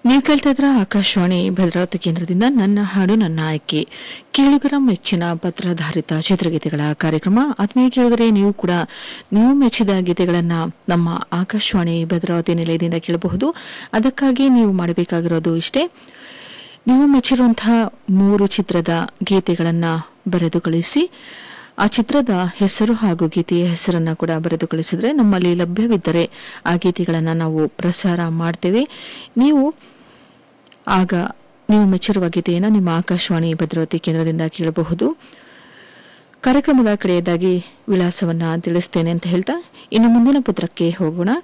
ನೀವು ಕೇಳ್ತಾ ಇದ್ರ ಆಕಾಶವಾಣಿ ಭದ್ರಾವತಿ ಕೇಂದ್ರದಿಂದ ನನ್ನ ಹಾಡು ನನ್ನ ಆಯ್ಕೆ ಕೇಳುಗರ ಮೆಚ್ಚಿನ ಪತ್ರಧಾರಿತ ಚಿತ್ರಗೀತೆಗಳ ಕಾರ್ಯಕ್ರಮ ಆತ್ಮೀಯ ಕೇಳುಗರೆ ನೀವು ಕೂಡ ನೀವು ಮೆಚ್ಚಿದ ಗೀತೆಗಳನ್ನ ನಮ್ಮ ಆಕಾಶವಾಣಿ ಭದ್ರಾವತಿ ನಿಲಯದಿಂದ ಕೇಳಬಹುದು ಅದಕ್ಕಾಗಿ ನೀವು ಮಾಡಬೇಕಾಗಿರೋದು ಇಷ್ಟೇ ನೀವು ಮೆಚ್ಚಿರುವಂತಹ ಮೂರು ಚಿತ್ರದ ಗೀತೆಗಳನ್ನ ಬರೆದು ಕಳಿಸಿ ಆ ಚಿತ್ರದ ಹೆಸರು ಹಾಗೂ ಗೀತೆಯ ಹೆಸರನ್ನ ಕೂಡ ಬರೆದು ಕಳಿಸಿದ್ರೆ ನಮ್ಮಲ್ಲಿ ಲಭ್ಯವಿದ್ದರೆ ಆ ಗೀತೆಗಳನ್ನ ನಾವು ಪ್ರಸಾರ ಮಾಡ್ತೇವೆ ನೀವು ಆಗ ನೀವು ಮೆಚ್ಚಿರುವ ಗೀತೆಯನ್ನು ನಿಮ್ಮ ಆಕಾಶವಾಣಿ ಭದ್ರಾವತಿ ಕೇಂದ್ರದಿಂದ ಕೇಳಬಹುದು ಕಾರ್ಯಕ್ರಮದ ಕಡೆಯದಾಗಿ ವಿಳಾಸವನ್ನ ತಿಳಿಸ್ತೇನೆ ಅಂತ ಹೇಳ್ತಾ ಇನ್ನು ಮುಂದಿನ ಪತ್ರಕ್ಕೆ ಹೋಗೋಣ